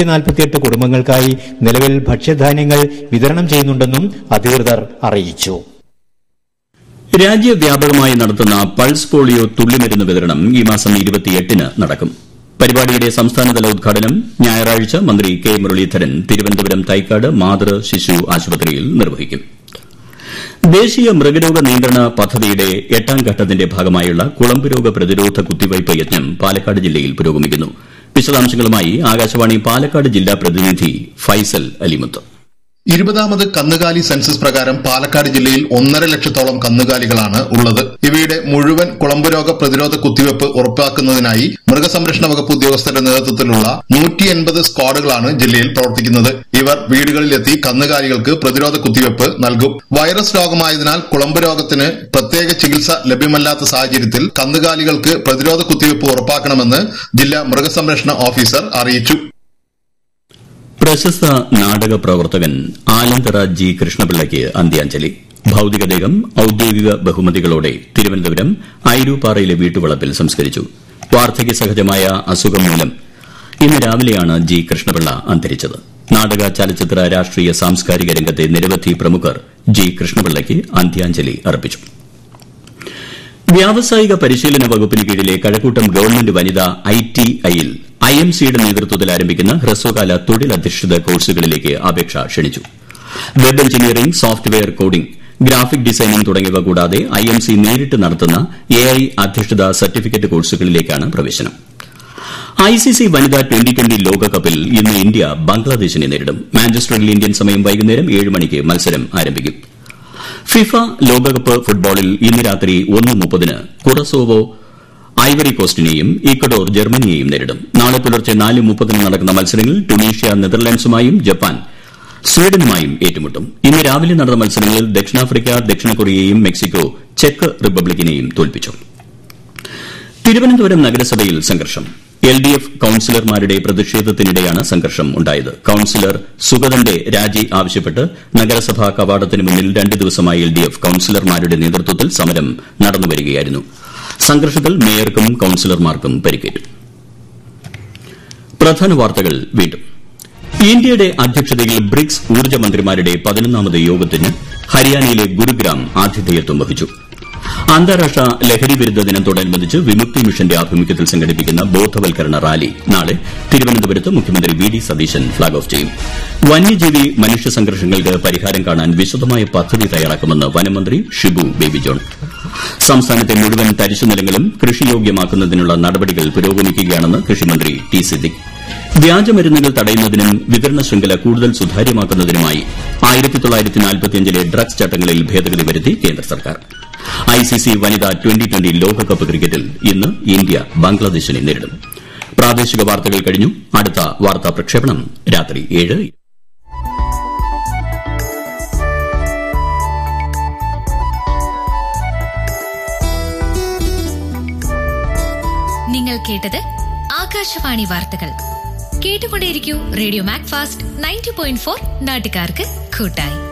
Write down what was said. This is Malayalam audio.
നാൽപ്പത്തിയെട്ട് കുടുംബങ്ങൾക്കായി നിലവിൽ ഭക്ഷ്യധാന്യങ്ങൾ വിതരണം ചെയ്യുന്നുണ്ടെന്നും അധികൃതർ അറിയിച്ചു രാജ്യവ്യാപകമായി നടത്തുന്ന പൾസ് പോളിയോ തുള്ളിമരുന്ന് വിതരണം ഈ മാസം ഇരുപത്തിയെട്ടിന് നടക്കും പരിപാടിയുടെ സംസ്ഥാനതല ഉദ്ഘാടനം ഞായറാഴ്ച മന്ത്രി കെ മുരളീധരൻ തിരുവനന്തപുരം തൈക്കാട് മാതൃ ശിശു ആശുപത്രിയിൽ നിർവഹിക്കും ദേശീയ മൃഗരോഗ നിയന്ത്രണ പദ്ധതിയുടെ എട്ടാം ഘട്ടത്തിന്റെ ഭാഗമായുള്ള കുളമ്പ് രോഗ പ്രതിരോധ കുത്തിവയ്പ് യജ്ഞം പാലക്കാട് ജില്ലയിൽ പുരോഗമിക്കുന്നു വിശദാംശങ്ങളുമായി ആകാശവാണി പാലക്കാട് ജില്ലാ പ്രതിനിധി ഫൈസൽ അലിമുത്ത് ഇരുപതാമത് കന്നുകാലി സെൻസസ് പ്രകാരം പാലക്കാട് ജില്ലയിൽ ഒന്നര ലക്ഷത്തോളം കന്നുകാലികളാണ് ഉള്ളത് ഇവയുടെ മുഴുവൻ കുളമ്പുരോഗ പ്രതിരോധ കുത്തിവയ്പ് ഉറപ്പാക്കുന്നതിനായി മൃഗസംരക്ഷണ വകുപ്പ് ഉദ്യോഗസ്ഥരുടെ നേതൃത്വത്തിലുള്ള നൂറ്റി എൺപത് സ്ക്വാഡുകളാണ് ജില്ലയിൽ പ്രവർത്തിക്കുന്നത് ഇവർ വീടുകളിലെത്തി കന്നുകാലികൾക്ക് പ്രതിരോധ കുത്തിവയ്പ് നൽകും വൈറസ് രോഗമായതിനാൽ കുളമ്പ് രോഗത്തിന് പ്രത്യേക ചികിത്സ ലഭ്യമല്ലാത്ത സാഹചര്യത്തിൽ കന്നുകാലികൾക്ക് പ്രതിരോധ കുത്തിവയ്പ് ഉറപ്പാക്കണമെന്ന് ജില്ലാ മൃഗസംരക്ഷണ ഓഫീസർ അറിയിച്ചു പ്രശസ്ത നാടക പ്രവർത്തകൻ ആലന്തറ ജി കൃഷ്ണപിള്ളയ്ക്ക് അന്ത്യാഞ്ജലി ഭൌതികദേഹം ഔദ്യോഗിക ബഹുമതികളോടെ തിരുവനന്തപുരം ഐരൂപ്പാറയിലെ വീട്ടുവളപ്പിൽ സംസ്കരിച്ചു വാർദ്ധക്യ സഹജമായ അസുഖം മൂലം ഇന്ന് രാവിലെയാണ് ജി കൃഷ്ണപിള്ള അന്തരിച്ചത് നാടക ചലച്ചിത്ര രാഷ്ട്രീയ സാംസ്കാരിക രംഗത്തെ നിരവധി പ്രമുഖർ ജി കൃഷ്ണപിള്ളയ്ക്ക് അന്ത്യാഞ്ജലി അർപ്പിച്ചു വ്യാവസായിക പരിശീലന വകുപ്പിന് കീഴിലെ കഴക്കൂട്ടം ഗവൺമെന്റ് വനിതാ ഐ ടി ഐയിൽ ഐ എം സിയുടെ നേതൃത്വത്തിൽ ആരംഭിക്കുന്ന ഹ്രസ്വകാല തൊഴിലധിഷ്ഠിത കോഴ്സുകളിലേക്ക് അപേക്ഷ ക്ഷണിച്ചു web engineering software coding graphic designing തുടങ്ങിയവ കൂടാതെ ഐ എം സി നേരിട്ട് നടത്തുന്ന എ ഐ അധിഷ്ഠിത സർട്ടിഫിക്കറ്റ് കോഴ്സുകളിലേക്കാണ് പ്രവേശനം ഐ സി സി വനിതാ ട്വന്റി ട്വന്റി ലോകകപ്പിൽ ഇന്ന് ഇന്ത്യ ബംഗ്ലാദേശിനെ നേരിടും മാഞ്ചസ്റ്ററിൽ ഇന്ത്യൻ സമയം വൈകുന്നേരം ഏഴ് മണിക്ക് മത്സരം ആരംഭിക്കും ഫിഫ ലോകകപ്പ് ഫുട്ബോളിൽ ഇന്ന് രാത്രി ഒന്ന് മുപ്പതിന് കുറസോവോ ഐവറി കോസ്റ്റിനെയും ഇക്വഡോർ ജർമ്മനിയെയും നേരിടും നാളെ പുലർച്ചെ നാല് മുപ്പതിന് നടക്കുന്ന മത്സരങ്ങളിൽ ടുണീഷ്യ നെതർലാൻഡ്സുമായും ജപ്പാൻ സ്വീഡനുമായും ഏറ്റുമുട്ടും ഇന്ന് രാവിലെ നടന്ന മത്സരങ്ങളിൽ ദക്ഷിണാഫ്രിക്ക ദക്ഷിണ കൊറിയയെയും മെക്സിക്കോ ചെക്ക് റിപ്പബ്ലിക്കിനെയും തോൽപ്പിച്ചു തിരുവനന്തപുരം നഗരസഭയിൽ സംഘർഷം എൽ ഡി എഫ് കൌൺസിലർമാരുടെ പ്രതിഷേധത്തിനിടെയാണ് സംഘർഷം ഉണ്ടായത് കൌൺസിലർ സുഗതന്റെ രാജി ആവശ്യപ്പെട്ട് നഗരസഭാ കവാടത്തിന് മുന്നിൽ രണ്ട് ദിവസമായി എൽ ഡി എഫ് കൌൺസിലർമാരുടെ നേതൃത്വത്തിൽ സമരം നടന്നുവരികയായിരുന്നു സംഘർഷത്തിൽ മേയർക്കും കൌൺസിലർമാർക്കും പരിക്കേറ്റു പ്രധാന വാർത്തകൾ വീണ്ടും ഇന്ത്യയുടെ അധ്യക്ഷതയിൽ ബ്രിക്സ് ഊർജ്ജ മന്ത്രിമാരുടെ പതിനൊന്നാമത് യോഗത്തിന് ഹരിയാനയിലെ ഗുരുഗ്രാം ആതിഥേയത്വം വഹിച്ചു അന്താരാഷ്ട്ര ലഹരി വിരുദ്ധ ദിനത്തോടനുബന്ധിച്ച് വിമുക്തി മിഷന്റെ ആഭിമുഖ്യത്തിൽ സംഘടിപ്പിക്കുന്ന ബോധവൽക്കരണ റാലി നാളെ തിരുവനന്തപുരത്ത് മുഖ്യമന്ത്രി V D Satheesan flag off ചെയ്യും വന്യജീവി മനുഷ്യ സംഘർഷങ്ങൾക്ക് പരിഹാരം കാണാൻ വിശദമായ പദ്ധതി തയ്യാറാക്കുമെന്ന് വനമന്ത്രി ഷിബു ബേബി ജോൺ സംസ്ഥാനത്തെ മുഴുവൻ തരിശുനിലങ്ങളും കൃഷിയോഗ്യമാക്കുന്നതിനുള്ള നടപടികൾ പുരോഗമിക്കുകയാണെന്ന് കൃഷിമന്ത്രി ടി സിദ്ദിഖ് വ്യാജമരുന്നുകൾ തടയുന്നതിനും വിതരണ ശൃംഖല കൂടുതൽ സുതാര്യമാക്കുന്നതിനുമായി ആയിരത്തി തൊള്ളായിരത്തി നാൽപ്പത്തിയഞ്ചിലെ ഡ്രഗ്സ് ചട്ടങ്ങളിൽ ഭേദഗതി വരുത്തി കേന്ദ്ര സർക്കാർ ഐസിസി വനിതാ ട്വന്റി ട്വന്റി ലോകകപ്പ് ക്രിക്കറ്റിൽ ഇന്ന് ഇന്ത്യ ബംഗ്ലാദേശിനെ നേരിടും പ്രാദേശിക വാർത്തകൾ കഴിഞ്ഞു അടുത്ത വാർത്താ പ്രക്ഷേപണം രാത്രി ഏഴ് നിങ്ങൾ കേട്ടത് ആകാശവാണി വാർത്തകൾ കേട്ടുകൊണ്ടേയിരിക്കൂ radio Mac Fast ninety point four നാട്ടുകാർക്ക് കൂട്ടായി